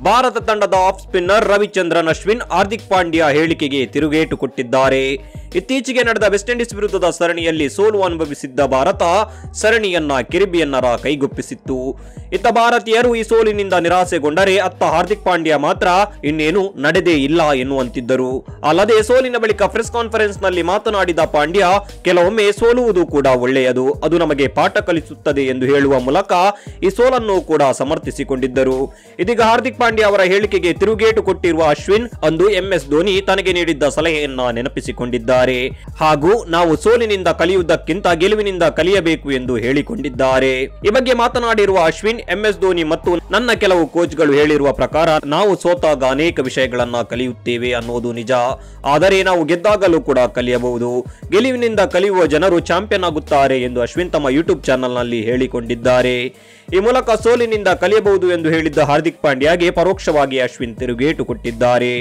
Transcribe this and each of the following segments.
ಭಾರತ ತಂಡದ off spinner Ravichandran Ashwin Hardik Pandya ಹೇಳಿಕೆಗೆ ತಿರುಗೇಟು ಕೊಟ್ಟಿದ್ದಾರೆ ಇತ್ತೀಚೆಗೆ ನಡೆದ ವೆಸ್ಟ್ ಇಂಡೀಸ್ ವಿರುದ್ಧದ ಸರಣಿಯಲ್ಲಿ ಸೋಲು ಅನುಭವಿಸಿದ್ದ ಭಾರತ ಸರಣಿಯನ್ನ ಕೆರಿಬಿಯನ್ನರ ಕೈಗೊಪ್ಪಿಸಿತ್ತು ಇತ್ತ ಭಾರತೀಯರು ಈ ಸೋಲಿನಿಂದ ನಿರಾಸೆಗೊಂಡರೆ ಅತ್ತ ಹಾರ್ದಿಕ್ ಪಾಂಡ್ಯ ಮಾತ್ರ ಇನ್ನೇನು ನಡೆದೇ ಇಲ್ಲ ಎನ್ನುವಂತಿದ್ದರು ಅಲ್ಲದೆ ಸೋಲಿನ ಬಳಿಕ ಪ್ರೆಸ್ ಕಾನ್ಫರೆನ್ಸ್ ನಲ್ಲಿ ಮಾತನಾಡಿದ ಪಾಂಡ್ಯ ಕೆಲವೊಮ್ಮೆ ಸೋಲುವುದು ಕೂಡ ಒಳ್ಳೆಯದು ಅದು ನಮಗೆ ಪಾಠ ಕಲಿಸುತ್ತದೆ ಎಂದು ಹೇಳುವ ಮೂಲಕ ಈ ಸೋಲನ್ನು ಕೂಡ ಸಮರ್ಥಿಸಿಕೊಂಡಿದ್ದರು ಇದೀಗ ಹಾರ್ದಿಕ್ ಪಾಂಡ್ಯ ಅವರ ಹೇಳಿಕೆಗೆ ತಿರುಗೇಟು ಕೊಟ್ಟಿರುವ ಅಶ್ವಿನ್ ಅಂದು ಎಂಎಸ್ ಧೋನಿ ತನಗೆ ನೀಡಿದ್ದ ಸಲಹೆಯನ್ನ ನೆನಪಿಸಿಕೊಂಡಿದ್ದಾರೆ ಹಾಗೂ ನಾವು ಸೋಲಿನಿಂದ ಕಲಿಯುವುದಕ್ಕಿಂತ ಗೆಲುವಿನಿಂದ ಕಲಿಯಬೇಕು ಎಂದು ಹೇಳಿಕೊಂಡಿದ್ದಾರೆ ಈ ಬಗ್ಗೆ ಮಾತನಾಡಿರುವ ಅಶ್ವಿನ್ ಎಂಎಸ್ ಧೋನಿ ಮತ್ತು ನನ್ನ ಕೆಲವು ಕೋಚ್ಗಳು ಹೇಳಿರುವ ಪ್ರಕಾರ ನಾವು ಸೋತಾಗ ಅನೇಕ ವಿಷಯಗಳನ್ನ ಕಲಿಯುತ್ತೇವೆ ಅನ್ನೋದು ನಿಜ ಆದರೆ ನಾವು ಗೆದ್ದಾಗಲೂ ಕೂಡ ಕಲಿಯಬಹುದು ಗೆಲುವಿನಿಂದ ಕಲಿಯುವ ಜನರು ಚಾಂಪಿಯನ್ ಆಗುತ್ತಾರೆ ಎಂದು ಅಶ್ವಿನ್ ತಮ್ಮ ಯೂಟ್ಯೂಬ್ ಚಾನೆಲ್ನಲ್ಲಿ ಹೇಳಿಕೊಂಡಿದ್ದಾರೆ ಈ ಮೂಲಕ ಸೋಲಿನಿಂದ ಕಲಿಯಬಹುದು ಎಂದು ಹೇಳಿದ್ದ ಹಾರ್ದಿಕ್ ಪಾಂಡ್ಯಗೆ ಪರೋಕ್ಷವಾಗಿ ಅಶ್ವಿನ್ ತಿರುಗೇಟು ಕೊಟ್ಟಿದ್ದಾರೆ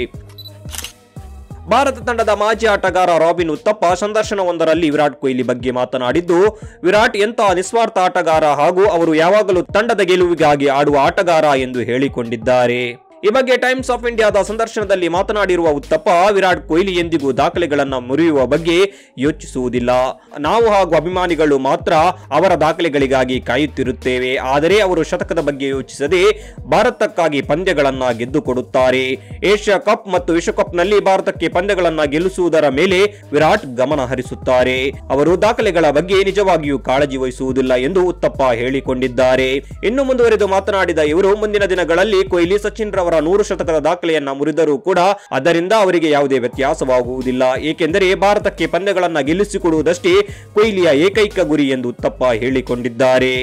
ಭಾರತ ತಂಡದ ಮಾಜಿ ಆಟಗಾರ ರಾಬಿನ್ ಉತ್ತಪ್ಪ ಸಂದರ್ಶನವೊಂದರಲ್ಲಿ ವಿರಾಟ್ ಕೊಹ್ಲಿ ಬಗ್ಗೆ ಮಾತನಾಡಿದ್ದು ವಿರಾಟ್ ಎಂತ ನಿಸ್ವಾರ್ಥ ಆಟಗಾರ ಹಾಗೂ ಅವರು ಯಾವಾಗಲೂ ತಂಡದ ಗೆಲುವಿಗಾಗಿ ಆಡುವ ಆಟಗಾರ ಎಂದು ಹೇಳಿಕೊಂಡಿದ್ದಾರೆ ಈ ಬಗ್ಗೆ ಟೈಮ್ಸ್ ಆಫ್ ಇಂಡಿಯಾದ ಸಂದರ್ಶನದಲ್ಲಿ ಮಾತನಾಡಿರುವ ಉತ್ತಪ್ಪ ವಿರಾಟ್ ಕೊಹ್ಲಿ ಎಂದಿಗೂ ದಾಖಲೆಗಳನ್ನ ಮುರಿಯುವ ಬಗ್ಗೆ ಯೋಚಿಸುವುದಿಲ್ಲ ನಾವು ಹಾಗೂ ಅಭಿಮಾನಿಗಳು ಮಾತ್ರ ಅವರ ದಾಖಲೆಗಳಿಗಾಗಿ ಕಾಯುತ್ತಿರುತ್ತೇವೆ ಆದರೆ ಅವರು ಶತಕದ ಬಗ್ಗೆ ಯೋಚಿಸದೆ ಭಾರತಕ್ಕಾಗಿ ಪಂದ್ಯಗಳನ್ನ ಗೆದ್ದುಕೊಡುತ್ತಾರೆ ಏಷ್ಯಾ ಕಪ್ ಮತ್ತು ವಿಶ್ವಕಪ್ನಲ್ಲಿ ಭಾರತಕ್ಕೆ ಪಂದ್ಯಗಳನ್ನ ಗೆಲ್ಲಿಸುವುದರ ಮೇಲೆ ವಿರಾಟ್ ಗಮನ ಹರಿಸುತ್ತಾರೆ ಅವರು ದಾಖಲೆಗಳ ಬಗ್ಗೆ ನಿಜವಾಗಿಯೂ ಕಾಳಜಿ ವಹಿಸುವುದಿಲ್ಲ ಎಂದು ಉತ್ತಪ್ಪ ಹೇಳಿಕೊಂಡಿದ್ದಾರೆ ಇನ್ನು ಮುಂದುವರೆದು ಮಾತನಾಡಿದ ಇವರು ಮುಂದಿನ ದಿನಗಳಲ್ಲಿ ಕೊಹ್ಲಿ ಸಚಿನ್ ರವರ ನೂರು ಶತಕದ ದಾಖಲೆಯನ್ನ ಮುರಿದರೂ ಕೂಡ ಅದರಿಂದ ಅವರಿಗೆ ಯಾವುದೇ ವ್ಯತ್ಯಾಸವಾಗುವುದಿಲ್ಲ ಏಕೆಂದರೆ ಭಾರತಕ್ಕೆ ಪಂದ್ಯಗಳನ್ನ ಗೆಲ್ಲಿಸಿಕೊಡುವುದಷ್ಟೇ ಕೊಹ್ಲಿಯ ಏಕೈಕ ಗುರಿ ಎಂದು ಉತ್ತಪ್ಪ ಹೇಳಿಕೊಂಡಿದ್ದಾರೆ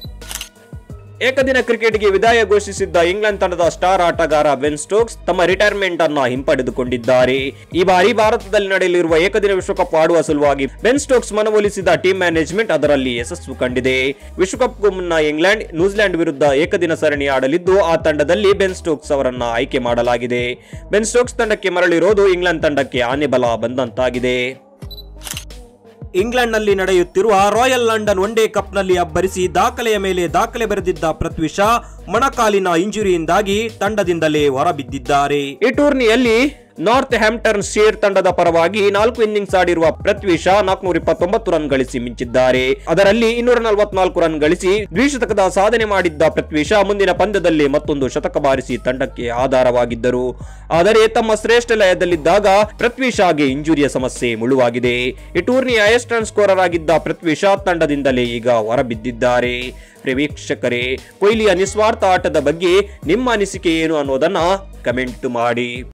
ಏಕದಿನ ಕ್ರಿಕೆಟ್ಗೆ ವಿದಾಯ ಘೋಷಿಸಿದ್ದ ಇಂಗ್ಲೆಂಡ್ ತಂಡದ ಸ್ಟಾರ್ ಆಟಗಾರ ಬೆನ್ ಸ್ಟೋಕ್ಸ್ ತಮ್ಮ ರಿಟೈರ್ಮೆಂಟ್ ಅನ್ನ ಹಿಂಪಡೆದುಕೊಂಡಿದ್ದಾರೆ ಈ ಬಾರಿ ಭಾರತದಲ್ಲಿ ನಡೆಯಲಿರುವ ಏಕದಿನ ವಿಶ್ವಕಪ್ ಆಡುವ ಸಲುವಾಗಿ ಬೆನ್ ಸ್ಟೋಕ್ಸ್ ಮನವೊಲಿಸಿದ ಟೀಮ್ ಮ್ಯಾನೇಜ್ಮೆಂಟ್ ಅದರಲ್ಲಿ ಯಶಸ್ಸು ಕಂಡಿದೆ ವಿಶ್ವಕಪ್ಗೂ ಮುನ್ನ ಇಂಗ್ಲೆಂಡ್ ನ್ಯೂಜಿಲೆಂಡ್ ವಿರುದ್ಧ ಏಕದಿನ ಸರಣಿ ಆಡಲಿದ್ದು ಆ ತಂಡದಲ್ಲಿ ಬೆನ್ ಸ್ಟೋಕ್ಸ್ ಅವರನ್ನ ಆಯ್ಕೆ ಮಾಡಲಾಗಿದೆ ಬೆನ್ ಸ್ಟೋಕ್ಸ್ ತಂಡಕ್ಕೆ ಮರಳಿರೋದು ಇಂಗ್ಲೆಂಡ್ ತಂಡಕ್ಕೆ ಆನೆ ಬಲ ಬಂದಂತಾಗಿದೆ ಇಂಗ್ಲೆಂಡ್ನಲ್ಲಿ ನಡೆಯುತ್ತಿರುವ ರಾಯಲ್ ಲಂಡನ್ ಒನ್ ಡೇ ಕಪ್ನಲ್ಲಿ ಅಬ್ಬರಿಸಿ ದಾಖಲೆಯ ಮೇಲೆ ದಾಖಲೆ ಬರೆದಿದ್ದ ಪೃಥ್ವಿ ಶಾ ಮೊಣಕಾಲಿನ ಇಂಜುರಿಯಿಂದಾಗಿ ತಂಡದಿಂದಲೇ ಹೊರಬಿದ್ದಿದ್ದಾರೆ ಈ ಟೂರ್ನಿಯಲ್ಲಿ ನಾರ್ತ್ ಹ್ಯಾಂಪ್ಟನ್ ಶೇರ್ ತಂಡದ ಪರವಾಗಿ ನಾಲ್ಕು ಇನ್ನಿಂಗ್ಸ್ ಆಡಿರುವ ಪೃಥ್ವಿ ಶಾ ನಾಲ್ಕುನೂರ ಇಪ್ಪತ್ತೊಂಬತ್ತು ರನ್ ಗಳಿಸಿ ಮಿಂಚಿದ್ದಾರೆ ಅದರಲ್ಲಿ ಇನ್ನೂರ ನಲವತ್ನಾಲ್ಕು ರನ್ ಗಳಿಸಿ ದ್ವಿಶತಕದ ಸಾಧನೆ ಮಾಡಿದ್ದ ಪೃಥ್ವಿ ಶಾ ಮುಂದಿನ ಪಂದ್ಯದಲ್ಲಿ ಮತ್ತೊಂದು ಶತಕ ಬಾರಿಸಿ ತಂಡಕ್ಕೆ ಆಧಾರವಾಗಿದ್ದರು ಆದರೆ ತಮ್ಮ ಶ್ರೇಷ್ಠ ಲಯದಲ್ಲಿದ್ದಾಗ ಪೃಥ್ವಿ ಶಾಗೆ ಇಂಜುರಿಯ ಸಮಸ್ಯೆ ಮುಳುವಾಗಿದೆ ಈ ಟೂರ್ನಿಯ ಹೈಯೆಸ್ಟ್ ರನ್ ಸ್ಕೋರರ್ ಆಗಿದ್ದ ಪೃಥ್ವಿ ಶಾ ತಂಡದಿಂದಲೇ ಈಗ ಹೊರಬಿದ್ದಿದ್ದಾರೆ ಪ್ರಿಯ ವೀಕ್ಷಕರೇ ಕೊಹ್ಲಿಯ ನಿಸ್ವಾರ್ಥ ಆಟದ ಬಗ್ಗೆ ನಿಮ್ಮ ಅನಿಸಿಕೆ ಏನು ಅನ್ನೋದನ್ನ ಕಮೆಂಟ್ ಮಾಡಿ